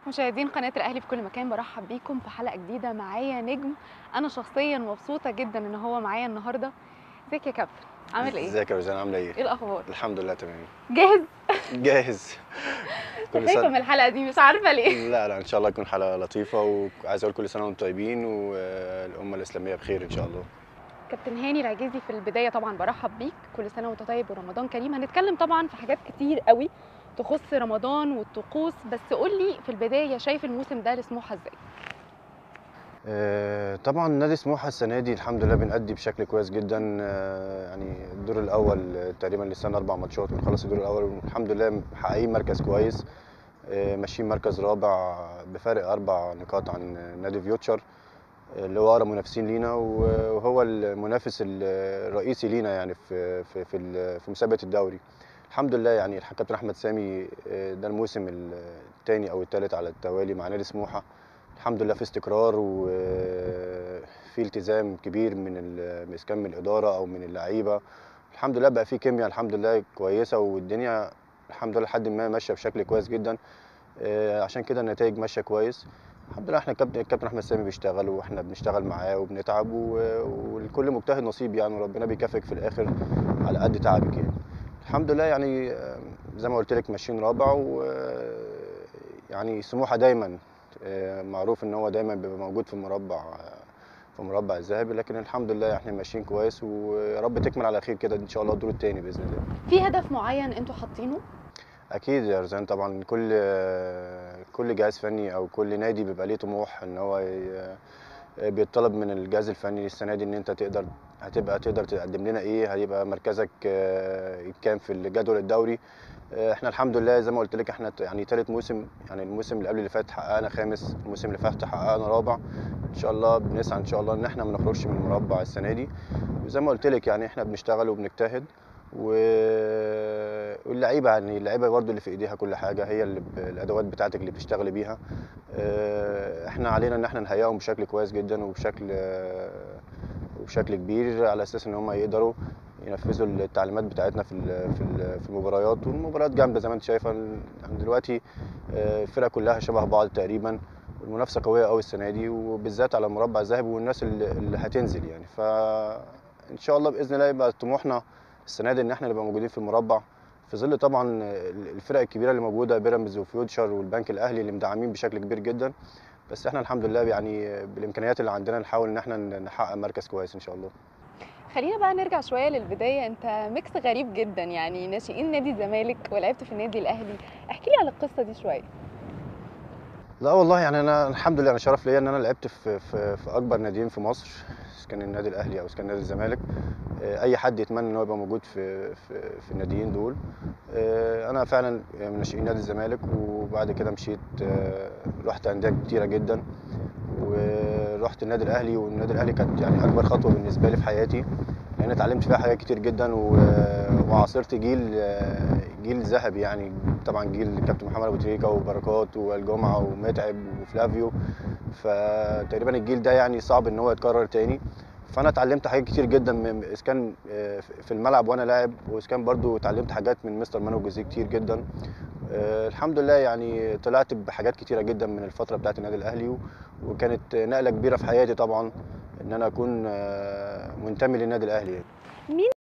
مشاهدين قناة الأهلي في كل مكان برحب بيكم في حلقة جديدة معايا نجم أنا شخصيا مبسوطة جدا إن هو معايا النهاردة ازيك يا كابتن عامل إيه؟ ازيك يا روزان عامله إيه ايه؟ الأخبار؟ الحمد لله تمام جاهز؟ جاهز كل خايفة من سنه الحلقة دي مش عارفة ليه لا لا ان شاء الله تكون حلقه لطيفه وعايز اقول كل سنه وانتم طيبين والامه الاسلاميه بخير ان شاء الله كابتن هاني العجيزي في البداية طبعا برحب بيك كل سنة وأنت طيب ورمضان كريم هنتكلم طبعا في حاجات كتير قوي تخص رمضان والطقوس بس قول لي في البداية شايف الموسم ده لسموحة ازاي؟ آه، طبعا نادي سموحه السنه دي الحمد لله بنأدي بشكل كويس جدا آه، يعني الدور الاول آه، تقريبا لسه اربع ماتشات ونخلص الدور الاول والحمد لله محققين مركز كويس آه، ماشيين مركز رابع بفارق اربع نقاط عن نادي فيوتشر آه، اللي هو اقرب منافسين لينا وهو المنافس الرئيسي لينا يعني في في في ال- في مسابقه الدوري الحمد لله يعني الكابتن احمد سامي آه، ده الموسم الثاني او الثالث على التوالي مع نادي سموحه الحمد لله في استقرار وفي التزام كبير من ال- إذا كان من الاداره او من اللعيبه الحمد لله بقى في كيمياء الحمد لله كويسه والدنيا الحمد لله لحد ما ماشيه بشكل كويس جدا آه، عشان كده النتائج ماشيه كويس الحمد لله احنا الكابتن الكابتن احمد سامي بيشتغل واحنا بنشتغل معاه وبنتعب و- والكل مجتهد نصيب يعني وربنا بيكافئك في الاخر على قد تعبك يعني الحمد لله يعني آه، زي ما قلت لك ماشيين رابع و آه، يعني سموحه دايما آه، معروف ان هو دايما بيبقى موجود في المربع آه، في مربع الذهبي لكن الحمد لله احنا ماشيين كويس ويا رب تكمل على خير كده ان شاء الله الدور الثاني باذن الله في هدف معين انتوا حاطينه؟ اكيد يا رزان طبعا كل كل جهاز فني او كل نادي بيبقى ليه طموح ان هو ي- بيطلب من الجهاز الفني السنه دي ان انت تقدر هتبقى تقدر تقدم لنا ايه هيبقى مركزك آه، كام في الجدول الدوري آه، احنا الحمد لله زي ما قلت لك احنا ت- يعني ثالث موسم يعني الموسم اللي قبل اللي فات حققنا خامس الموسم اللي فات حققنا رابع ان شاء الله بنسعى ان شاء الله ان احنا ما نخرجش من المربع السنه دي وزي ما قلت لك يعني احنا بنشتغل وبنجتهد و... واللعيبه يعني اللعيبه برضو اللي في ايديها كل حاجه هي اللي ب... الادوات بتاعتك اللي بتشتغلي بيها اه، احنا علينا ان احنا نهيئهم بشكل كويس جدا وبشكل اه، وبشكل كبير على اساس ان هم يقدروا ينفذوا التعليمات بتاعتنا في ال- في ال- في المباريات والمباريات جامده زي ما انت شايفه يعني دلوقتي اه، الفرق كلها شبه بعض تقريبا المنافسه قويه قوي السنه دي وبالذات على المربع الذهبي والناس اللي, اللي هتنزل يعني فان شاء الله باذن الله يبقى طموحنا السنه دي ان احنا نبقى موجودين في المربع في ظل طبعا الفرق الكبيره اللي موجوده بيراميدز وفيوتشر والبنك الاهلي اللي مدعمين بشكل كبير جدا بس احنا الحمد لله يعني بالامكانيات اللي عندنا نحاول ان احنا نحقق مركز كويس ان شاء الله خلينا بقى نرجع شويه للبدايه انت ميكس غريب جدا يعني ناشئين نادي الزمالك ولعبت في النادي الاهلي احكي لي على القصه دي شويه لا والله يعني انا الحمد لله انا شرف ليا ان انا لعبت في في, في اكبر ناديين في مصر اذا كان النادي الاهلي او اذا كان نادي الزمالك آه، اي حد يتمنى ان هو يبقى موجود في في, في الناديين دول آه، انا فعلا من ناشئين نادي الزمالك وبعد كده مشيت آه، رحت انديه كتيره جدا ورحت النادي الاهلي والنادي الاهلي كانت يعني اكبر خطوه بالنسبه لي في حياتي لان اتعلمت فيها حاجات كتير جدا و- وعاصرت جيل جيل ذهبي يعني طبعا جيل الكابتن محمد ابو تريكه وبركات والجمعه ومتعب وفلافيو فتقريبا الجيل ده يعني صعب ان هو يتكرر تاني فانا اتعلمت حاجات كتير جدا من اذا كان آه، في الملعب وانا لاعب واذا كان برضو اتعلمت حاجات من مستر مانو جوزيه كتير جدا آه، الحمد لله يعني طلعت بحاجات كتيره جدا من الفتره بتاعت النادي الاهلي و- وكانت نقله كبيره في حياتي طبعا ان انا اكون آه، منتمي للنادي الاهلي يعني. مين